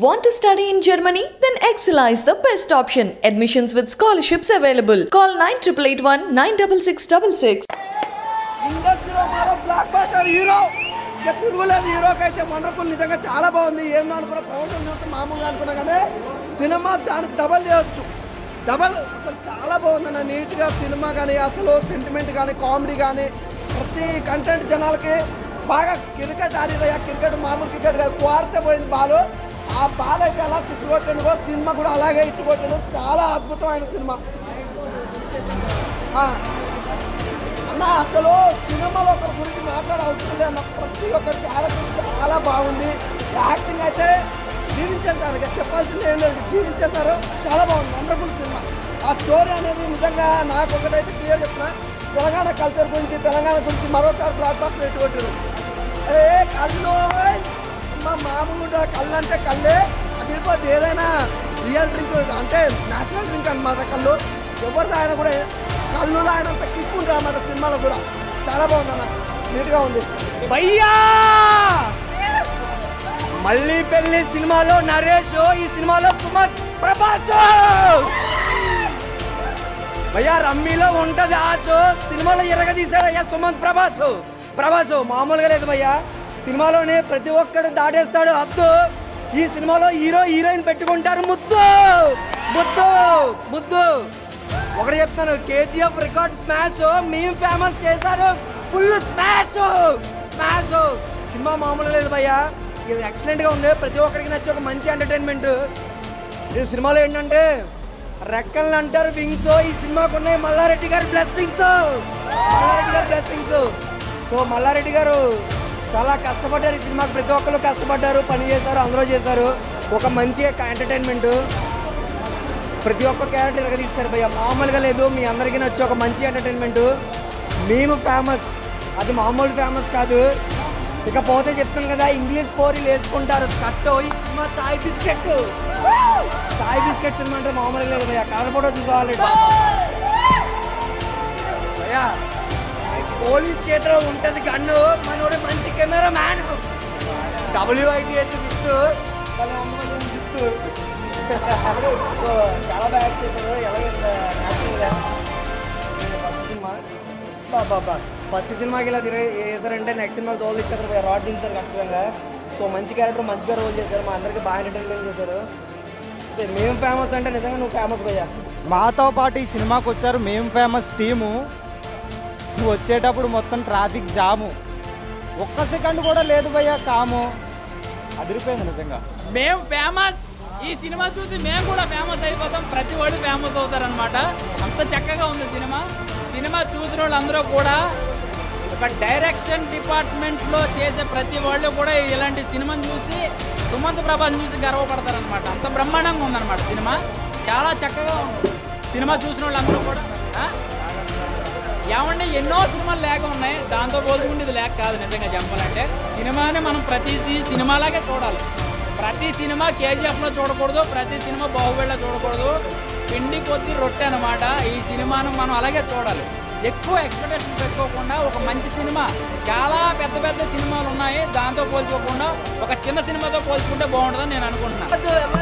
Want to study in Germany? Then Excella is the best option. Admissions with scholarships available. Call 9881 96666. ఇండస్ట్రీలో మాత్రం block buster hero ఇక తిరుగులేదు హీరోకి అయితే wonderful నిజంగా చాలా బాగుంది ఏందో అనుకున్న ప్రమోషన్ చూస్తే మామూలుగా అనుకున్నా కానీ సినిమా దానికి డబల్ చేయొచ్చు డబల్ అసలు చాలా బాగుందన్న నీట్గా సినిమా కానీ అసలు సెంటిమెంట్ కానీ కామెడీ కానీ ప్రతి కంటెంట్ జనాలకి బాగా క్రికెట్ ఆడిరయ్యా క్రికెట్ మామూలు క్రికెట్ కాదు కోరితే పోయింది బాలు ఆ బాల్ అయితే అలా సిక్స్ కొట్టాడు సినిమా కూడా అలాగే ఇటు కొట్టాడు చాలా అద్భుతమైన సినిమా ఆ. అన్న అసలు సినిమాలో ఒకరి గురించి మాట్లాడే అవసరం లేదు అన్న ప్రతి ఒక్క క్యారెక్టర్ చాలా బాగుంది యాక్టింగ్ అయితే జీవించేశారు ఇక చెప్పాల్సింది ఏం లేదు జీవించేశారు చాలా బాగుంది వండర్ఫుల్ సినిమా ఆ స్టోరీ అనేది నిజంగా నాకు ఒకటైతే క్లియర్ చెప్తున్నా తెలంగాణ కల్చర్ గురించి తెలంగాణ గురించి మరోసారి బ్లాక్ బాస్టర్ ఎట్టుకొట్టారు ఏ కళ్ళు మా మామూలుగా కళ్ళు అంటే కళ్ళే అది వెళ్ళిపోద్ది ఏదైనా రియల్ డ్రింక్ అంటే న్యాచురల్ డ్రింక్ అనమాట కళ్ళు ఎవరు తాగినా కూడా కళ్ళు తాగినంత కిక్ ఉంటుంది అన్నమాట సినిమాలో కూడా చాలా బాగుంది అన్న నీట్గా ఉంది భయ్యా మళ్ళీ పెళ్లి సినిమాలో నరేష్ ఈ సినిమాలో కుమార్ ప్రభాస్ భయ్యా రమ్మీలో ఉంటది ఆశ సినిమాలో ఎరగదీశాడు అయ్యా సుమంత్ ప్రభాస్ ప్రభాస్ మామూలుగా లేదు భయ్యా సినిమాలోనే ప్రతి ఒక్కడు దాటేస్తాడు అబ్దు ఈ సినిమాలో హీరో హీరోయిన్ పెట్టుకుంటారు ముద్దు ముద్దు ముద్దు ఒకటి చెప్తాను కేజీఎఫ్ రికార్డ్ స్మాష్ మేము ఫేమస్ చేశారు ఫుల్ స్మాష్ స్మాష్ సినిమా మామూలు లేదు భయ్యా ఇది ఎక్సలెంట్ గా ఉంది ప్రతి ఒక్కరికి నచ్చి ఒక మంచి ఎంటర్టైన్మెంట్ ఈ సినిమాలో ఏంటంటే రెక్కల్ని అంటారు వింగ్స్ ఈ సినిమాకు ఉన్నాయి మల్లారెడ్డి గారి బ్లెస్సింగ్స్ మల్లారెడ్డి గారి బ్లెస్సింగ్స్ సో మల్లారెడ్డి గారు చాలా కష్టపడ్డారు ఈ సినిమాకి ప్రతి ఒక్కరు కష్టపడ్డారు పని చేశారు అందరూ చేశారు ఒక మంచి ఎంటర్టైన్మెంట్ ప్రతి ఒక్క క్యారెక్టర్ ఎరగదీస్తారు భయ్య మామూలుగా లేదు మీ అందరికీ నచ్చి ఒక మంచి ఎంటర్టైన్మెంట్ మేము ఫేమస్ అది మామూలు ఫేమస్ కాదు ఇకపోతే చెప్తాను కదా ఇంగ్లీష్ పోరీలు వేసుకుంటారు స్కట్ ఈ సినిమా చాయ్ బిస్కెట్ చాయ్ బిస్కెట్ సినిమా అంటే మామూలుగా లేదు భయ్య కలర్ ఫోటో చూసుకోవాలి భయ్య పోలీస్ చేతిలో ఉంటుంది గన్ను మనోడు మంచి కెమెరా మ్యాన్ డబ్ల్యూఐటిహెచ్ విత్ వాళ్ళ అమ్మ వాళ్ళ జిత్తు సో చాలా బాగా యాక్ట్ చేశారు ఎలాగైతే న్యాచురల్గా ఫస్ట్ సినిమా బాబా ఫస్ట్ సినిమాకి ఇలా తిరిగి చేశారంటే నెక్స్ట్ సినిమాకి తోలు ఇచ్చారు రాడ్ దించారు ఖచ్చితంగా సో మంచి క్యారెక్టర్ మంచిగా రోల్ చేశారు మా అందరికి బాగా ఎంటర్టైన్మెంట్ చేశారు అయితే మేము ఫేమస్ అంటే నిజంగా నువ్వు ఫేమస్ భయ్యా మాతో పాటు ఈ సినిమాకి వచ్చారు మేము ఫేమస్ టీము వచ్చేటప్పుడు మొత్తం ట్రాఫిక్ జాము ఒక్క సెకండ్ కూడా లేదు భయ్యా కాము అదిరిపోయింది నిజంగా మేము ఫేమస్ ఈ సినిమా చూసి మేము కూడా ఫేమస్ అయిపోతాం ప్రతి వాళ్ళు ఫేమస్ అవుతారనమాట అంత చక్కగా ఉంది సినిమా సినిమా చూసిన వాళ్ళందరూ కూడా ఒక డైరెక్షన్ డిపార్ట్మెంట్లో చేసే ప్రతి వాళ్ళు కూడా ఇలాంటి సినిమాని చూసి సుమంత్ ప్రభాస్ చూసి గర్వపడతారనమాట అంత బ్రహ్మాండంగా ఉందన్నమాట సినిమా చాలా చక్కగా ఉంది సినిమా చూసిన వాళ్ళందరూ కూడా ఆ? ఏమంటే ఎన్నో సినిమాలు లేక ఉన్నాయి దాంతో పోల్చుకుంటే ఇది లేక కాదు నిజంగా చెప్పాలంటే సినిమాని మనం ప్రతి సి- సినిమాలాగే చూడాలి ప్రతి సినిమా కేజీఎఫ్లో చూడకూడదు ప్రతి సినిమా బాహుబలిలో చూడకూడదు పిండి కొద్ది రొట్టె అనమాట ఈ సినిమాను మనం అలాగే చూడాలి ఎక్కువ ఎక్స్పెక్టేషన్ పెట్టుకోకుండా ఒక మంచి సినిమా చాలా పెద్ద పెద్ద సినిమాలు ఉన్నాయి దాంతో పోల్చుకోకుండా ఒక చిన్న సినిమాతో పోల్చుకుంటే బాగుంటుందని నేను అనుకుంటున్నాను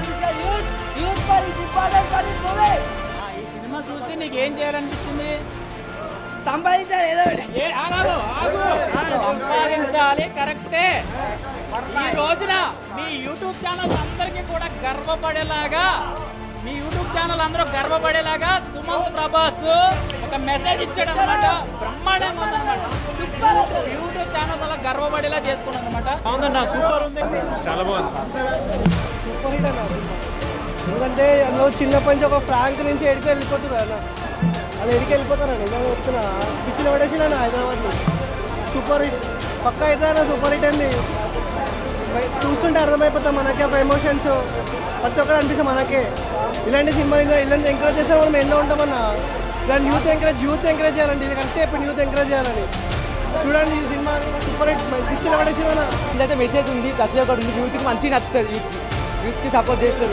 ఆ, ఈ సినిమా చూసి నీకు ఏం చేయాలనిపించింది సంపాదించాలి ఏదో ఒకటి ఏ ఆగాలు, ఆగు. సంపాదించాలి కరెక్టే ఈ రోజున మీ యూట్యూబ్ ఛానల్స్ అందరికీ కూడా గర్వపడేలాగా మీ యూట్యూబ్ ఛానల్ అందరూ గర్వపడేలాగా సుమంత్ ప్రభాస్ ఒక మెసేజ్ ఇచ్చాడు అనమాట బ్రహ్మాండంగా ఉందన్నమాట యూట్యూబ్ ఛానల్స్ అలా గర్వపడేలా చేసుకున్నాం అనమాట సూపర్ హిట్ అన్న ఎందుకంటే అందులో చిన్నప్పటి నుంచి ఒక ఫ్రాంక్ నుంచి ఎడికి వెళ్ళిపోతారు అన్న అలా ఎడికి వెళ్ళిపోతారు నిజంగా చెప్తున్నా పిచ్చిలో పడేసిన హైదరాబాద్లో సూపర్ హిట్ పక్క అయితే అన్న సూపర్ హిట్ అండి బయ- చూస్తుంటే అర్థమైపోతాం మనకి ఒక ఎమోషన్స్ ప్రతి ఒక్కరు అనిపిస్తాం మనకే ఇలాంటి సినిమాలు ఇంకా ఇలాంటి ఎంకరేజ్ చేస్తే మనం ఎన్నో ఉంటామన్న ఇలాంటి యూత్ ఎంకరేజ్ యూత్ ఎంకరేజ్ చేయాలండి ఇది కరెక్టే ఇప్పుడు యూత్ ఎంకరేజ్ చేయాలని చూడండి ఈ సినిమా సూపర్ హిట్ పిచ్చిలో పడేసిన ఇదైతే మెసేజ్ ఉంది ప్రతి ఒక్కటి ఉంది యూత్కి మంచిగా నచ్చుతుంది యూత్కి యూత్కి సపోర్ట్ చేస్తారు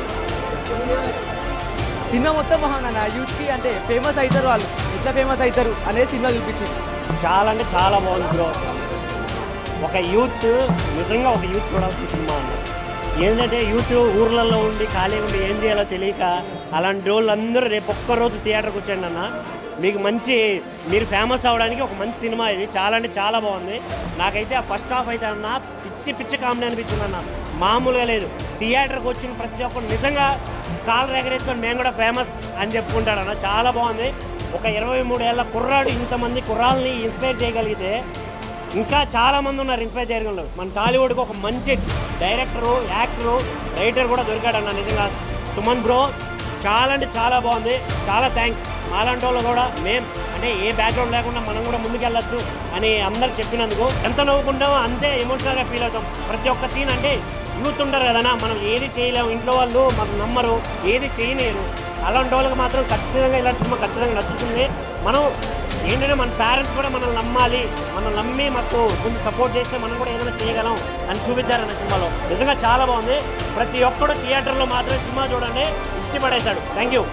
సినిమా మొత్తం బాగుందన్న యూత్కి అంటే ఫేమస్ అవుతారు వాళ్ళు ఎట్లా ఫేమస్ అవుతారు అనేది సినిమా చూపించింది చాలా అంటే చాలా బాగుంది బ్రో ఒక యూత్ నిజంగా ఒక యూత్ చూడాల్సిన సినిమా అన్న ఏంటంటే యూత్ ఊర్లలో ఉండి ఖాళీగా ఉండి ఏం చేయాలో తెలియక అలాంటి వాళ్ళందరూ రేపు ఒక్కరోజు థియేటర్కి వచ్చాయండి అన్న మీకు మంచి మీరు ఫేమస్ అవడానికి ఒక మంచి సినిమా ఇది చాలా అంటే చాలా బాగుంది నాకైతే ఆ ఫస్ట్ హాఫ్ అయితే అన్న పిచ్చి పిచ్చి కామెడీ అనిపించింది అన్న మామూలుగా లేదు థియేటర్కి వచ్చిన ప్రతి ఒక్కరు నిజంగా కాలు ఎగరేసుకొని మేము కూడా ఫేమస్ అని చెప్పుకుంటాడన్న చాలా బాగుంది ఒక ఇరవై మూడేళ్ల కుర్రాడు ఇంతమంది కుర్రాళ్ళని ఇన్స్పైర్ చేయగలిగితే ఇంకా చాలా మంది ఉన్నారు ఇన్స్పైర్ చేయగలరు మన టాలీవుడ్కి ఒక మంచి డైరెక్టరు యాక్టరు రైటర్ కూడా దొరికాడన్న నిజంగా సుమన్ బ్రో చాలా అంటే చాలా బాగుంది చాలా థ్యాంక్స్ మాలాంటి వాళ్ళు కూడా మేం అంటే ఏ బ్యాక్గ్రౌండ్ లేకుండా మనం కూడా ముందుకెళ్ళొచ్చు అని అందరు చెప్పినందుకు ఎంత నవ్వుకుంటామో అంతే ఎమోషనల్గా ఫీల్ అవుతాం ప్రతి ఒక్క సీన్ అంటే యూత్ ఉంటారు కదనా మనం ఏది చేయలేము ఇంట్లో వాళ్ళు మనం నమ్మరు ఏది చేయలేరు అలాంటి వాళ్ళకి మాత్రం ఖచ్చితంగా ఇలాంటి సినిమా ఖచ్చితంగా నచ్చుతుంది మనం ఏంటంటే మన పేరెంట్స్ కూడా మనం నమ్మాలి మనం నమ్మి మాకు కొంచెం సపోర్ట్ చేస్తే మనం కూడా ఏదైనా చేయగలం అని చూపించారు ఆ సినిమాలో నిజంగా చాలా బాగుంది ప్రతి ఒక్కడు థియేటర్లో మాత్రమే సినిమా చూడండి ఇచ్చి పడేశాడు థ్యాంక్ యూ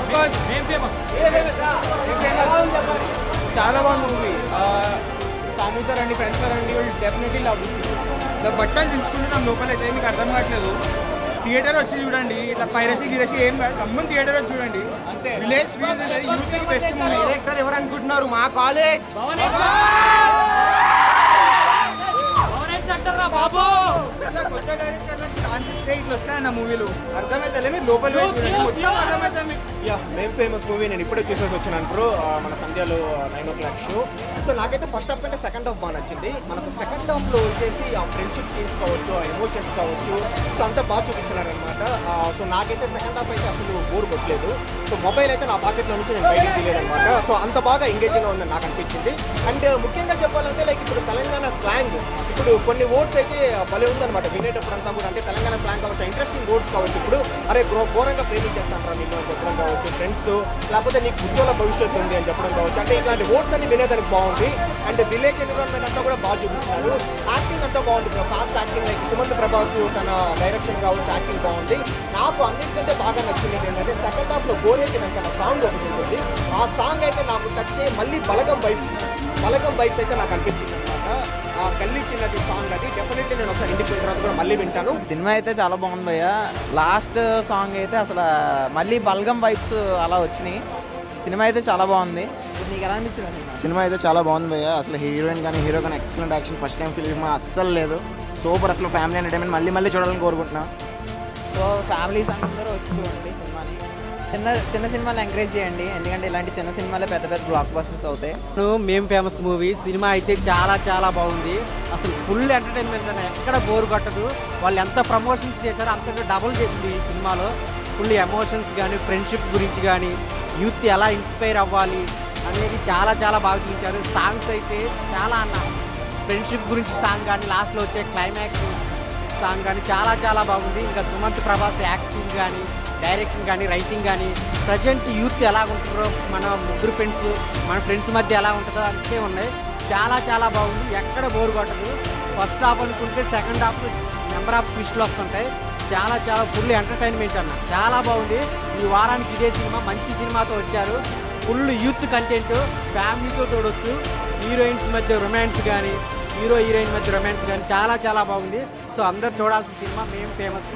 చాలా బాగుంది మూవీ ఫ్యామిలీతో రండి ఫ్రెండ్స్తో రండి డెఫినెట్లీ లవ్ ఇలా బట్టలు దించుకుంటున్నాం లోపలైతే మీకు అర్థం కావట్లేదు థియేటర్ వచ్చి చూడండి ఇట్లా పైరసీ గిరసీ ఏం కాదు గమ్మం థియేటర్ వచ్చి చూడండి విలేజ్ ఫీల్స్ యూత్ కి బెస్ట్ మూవీ డైరెక్టర్ ఎవరు అనుకుంటున్నారు మా కాలేజ్ బాబు ఇట్లా కొత్త డైరెక్టర్ ఛాన్సెస్ ఇట్లా వస్తాయన్న మూవీలు అర్థమైతే మీరు లోపల పోయి చూడండి మొత్తం అర్థమవుతుంది మీకు యా మేం ఫేమస్ మూవీ నేను ఇప్పుడే చూసేసి వచ్చినాను బ్రో ఆ, మన సంధ్యలో nine o'clock show so నాకైతే ఫస్ట్ హాఫ్ కంటే సెకండ్ హాఫ్ బాగా నచ్చింది మనకు సెకండ్ హాఫ్లో వచ్చేసి ఆ ఫ్రెండ్షిప్ సీన్స్ కావచ్చు ఆ ఎమోషన్స్ కావచ్చు సో అంతా బాగా చూపించినారనమాట సో నాకైతే సెకండ్ హాఫ్ అయితే అసలు బోర్ కొట్టలేదు సో మొబైల్ అయితే నా పాకెట్లో నుంచి నేను బయటికి తీయలేదన్నమాట సో అంత బాగా ఎంగేజింగ్గా ఉందని నాకు అనిపించింది అండ్ ముఖ్యంగా చెప్పాలంటే లైక్ ఇప్పుడు తెలంగాణ స్లాంగ్ ఇప్పుడు కొన్ని వర్డ్స్ అయితే భలే ఉందన్నమాట వినేటప్పుడు అంతా కూడా అంటే తెలంగాణ స్లాంగ్ కావచ్చు ఇంట్రెస్టింగ్ వర్డ్స్ కావచ్చు ఇప్పుడు అరే ఘో- ఘోరంగా ప్రేమించేస్తాను నిన్ను అని చెప్పడం కావచ్చు ఫ్రెండ్స్ లేకపోతే నీకు ఉజ్వల భవిష్యత్తు ఉంది అని చెప్పడం కావచ్చు అంటే ఇట్లాంటి వర్డ్స్ అన్ని వినేదానికి బాగుంది అండ్ విలేజ్ ఎన్విరాన్మెంట్ అంతా కూడా బాగా చూపించినారు యాక్టింగ్ అంతా బాగుంది cast acting like Sumanth Prabhas తన డైరెక్షన్ కావచ్చు యాక్టింగ్ బాగుంది నాకు అన్నిటికంటే బాగా నచ్చింది ఏంటంటే సెకండ్ హాఫ్ లో గోరేటి వెంకన్న సాంగ్ ఒకటి ఉంటుంది ఆ సాంగ్ అయితే నాకు టచ్ అయ్యి మళ్ళీ బలగం వైబ్స్ బలగం వైబ్స్ అయితే నాకు అనిపించింది అనమాట ఆ గల్లీ చిన్నది సాంగ్ అది డెఫినెట్లీ నేను ఒకసారి ఇంటికి పోయిన తర్వాత కూడా మళ్ళీ వింటాను సినిమా అయితే చాలా బాగుంది భయ్య లాస్ట్ సాంగ్ అయితే అసలు మళ్ళీ బల్గం వైబ్స్ అలా వచ్చినాయి సినిమా అయితే చాలా బాగుంది నీకు ఎలా అనిపించింది సినిమా అయితే చాలా బాగుంది భయ్య అసలు హీరోయిన్ కానీ హీరో కానీ excellent action first time film అస్సలు లేదు సూపర్ అసలు ఫ్యామిలీ ఎంటర్టైన్మెంట్ మళ్ళీ మళ్ళీ చూడాలని కోరుకుంటున్నా సో ఫ్యామిలీస్ అందరూ వచ్చి చూడండి సినిమాని చిన్న చిన్న సినిమాలు ఎంకరేజ్ చేయండి ఎందుకంటే ఇలాంటి చిన్న సినిమాలే పెద్ద పెద్ద బ్లాక్ బస్టర్స్ అవుతాయి మేం ఫేమస్ మూవీ సినిమా అయితే చాలా చాలా బాగుంది అసలు ఫుల్ ఎంటర్టైన్మెంట్ అనే ఎక్కడ బోర్ కొట్టదు వాళ్ళు ఎంత ప్రమోషన్స్ చేశారో అంతగా డబుల్ చేసింది ఈ సినిమాలో ఫుల్ ఎమోషన్స్ కానీ ఫ్రెండ్షిప్ గురించి కానీ యూత్ ఎలా ఇన్స్పైర్ అవ్వాలి అనేది చాలా చాలా బాగా చూపించారు సాంగ్స్ అయితే చాలా అన్న ఫ్రెండ్షిప్ గురించి సాంగ్ కానీ లాస్ట్లో వచ్చే క్లైమాక్స్ సాంగ్ కానీ చాలా చాలా బాగుంది ఇంకా సుమంత్ ప్రభాస్ యాక్టింగ్ కానీ డైరెక్షన్ కానీ రైటింగ్ కానీ ప్రజెంట్ యూత్ ఎలా ఉంటుందో మన ముగ్గురు ఫ్రెండ్స్ మన ఫ్రెండ్స్ మధ్య ఎలా ఉంటుందో అంతే ఉన్నాయి చాలా చాలా బాగుంది ఎక్కడ బోర్ కొట్టదు ఫస్ట్ హాఫ్ అనుకుంటే సెకండ్ హాఫ్ నెంబర్ ఆఫ్ ట్విస్ట్లు వస్తుంటాయి చాలా చాలా ఫుల్ ఎంటర్టైన్మెంట్ అన్న చాలా బాగుంది ఈ వారానికి ఇదే సినిమా మంచి సినిమాతో వచ్చారు ఫుల్ యూత్ కంటెంట్ ఫ్యామిలీతో చూడొచ్చు హీరోయిన్స్ మధ్య రొమాన్స్ కానీ హీరో హీరోయిన్ మధ్య రొమాన్స్ కానీ చాలా చాలా బాగుంది సో అందరు చూడాల్సిన సినిమా మేము ఫేమస్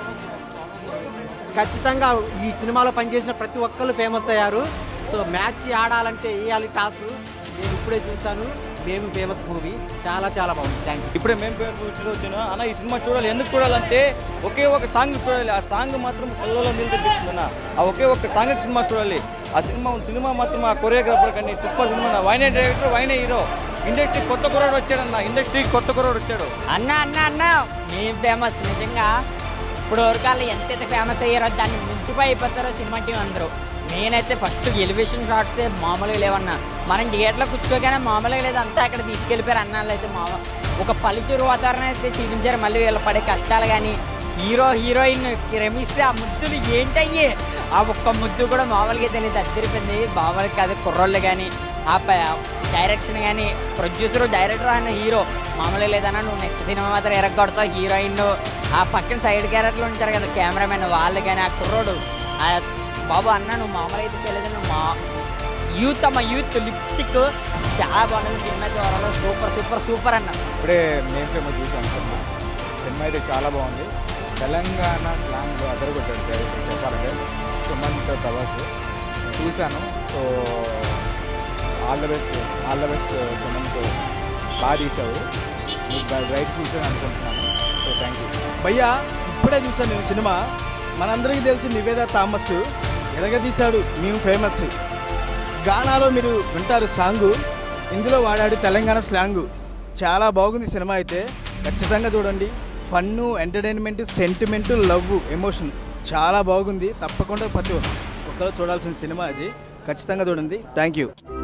ఖచ్చితంగా ఈ సినిమాలో పనిచేసిన ప్రతి ఒక్కరు ఫేమస్ అయ్యారు సో మ్యాచ్ ఆడాలంటే వేయాలి టాస్ నేను ఇప్పుడే చూశాను మేము ఫేమస్ మూవీ చాలా చాలా బాగుంది థ్యాంక్ యూ ఇప్పుడే మేము పేరు చూసి వచ్చాను అన్న ఈ సినిమా చూడాలి ఎందుకు చూడాలంటే ఒకే ఒక సాంగ్ చూడాలి ఆ సాంగ్ మాత్రం కళ్ళలో నీళ్ళు తెప్పిస్తుంది అన్న ఆ ఒకే ఒక సాంగ్ సినిమా చూడాలి ఆ సినిమా సినిమా మాత్రం ఆ కొరియోగ్రాఫర్ కానీ సూపర్ సినిమా అన్న. వైనే డైరెక్టర్ వైనే హీరో ఇండస్ట్రీ కొత్త కుర్రాడు వచ్చాడన్న ఇండస్ట్రీ కొత్త కుర్రాడు వచ్చాడు అన్న అన్న అన్న మేము ఫేమస్ నిజంగా ఇప్పుడు వరకు వాళ్ళు ఎంతైతే ఫేమస్ అయ్యారో దాన్ని మించిపోయి అయిపోతారో సినిమా టీం అందరూ నేనైతే ఫస్ట్ ఎలివేషన్ షాట్స్ మామూలుగా లేవన్నా మనం థియేటర్లో కూర్చోగానే మామూలుగా లేదు అంతా అక్కడ తీసుకెళ్ళిపోయారు అన్నాళ్ళు అయితే మామ ఒక పల్లెటూరు వాతావరణం అయితే చూపించారు మళ్ళీ వీళ్ళు పడే కష్టాలు కానీ హీరో హీరోయిన్ కెమిస్ట్రీ ఆ ముద్దులు ఏంటయ్యి ఆ ఒక్క ముద్దు కూడా మామూలుగా తెలియదు అద్దరిపోయింది మామూలుగా కాదు కుర్రోళ్ళు కానీ ఆ ప- డైరెక్షన్ కానీ ప్రొడ్యూసర్ డైరెక్టర్ అన్న హీరో మామూలుగా లేదన్నా నువ్వు నెక్స్ట్ సినిమా మాత్రం ఎరగొడతావు హీరోయిన్ ఆ పక్కన సైడ్ క్యారెక్టర్లు ఉంటారు కదా కెమెరామెన్ వాళ్ళు కానీ ఆ కుర్రోడు ఆ బాబు అన్న నువ్వు మామూలుగా అయితే చేయలేదు నువ్వు మా యూత్ అమ్మ యూత్ లిప్స్టిక్ చాలా బాగుంటుంది సినిమా త్వరలో సూపర్ సూపర్ సూపర్ అన్న ఇప్పుడే మేము ఫేమస్ చూసాం సినిమా సినిమా అయితే చాలా బాగుంది తెలంగాణ స్లాంగ్ అదరగొట్టాడు డైరెక్టర్ చెప్పాలంటే సుమంత్ ప్రభాస్ చూశాను so all the best all the best Sumanth బాగా తీసావు రైట్ ఫ్యూచర్ అనుకుంటున్నాను సో థ్యాంక్ యూ భయ్యా ఇప్పుడే చూసాను నేను సినిమా మనందరికీ తెలిసి నివేద థామస్ ఎరగదీశాడు మేము ఫేమస్ గానాలో మీరు వింటారు సాంగు ఇందులో వాడాడు తెలంగాణ స్లాంగు చాలా బాగుంది సినిమా అయితే ఖచ్చితంగా చూడండి fun entertainment sentiment love emotion చాలా బాగుంది తప్పకుండా ప్రతి ఒక్కరు చూడాల్సిన సినిమా ఇది ఖచ్చితంగా చూడండి థ్యాంక్ యూ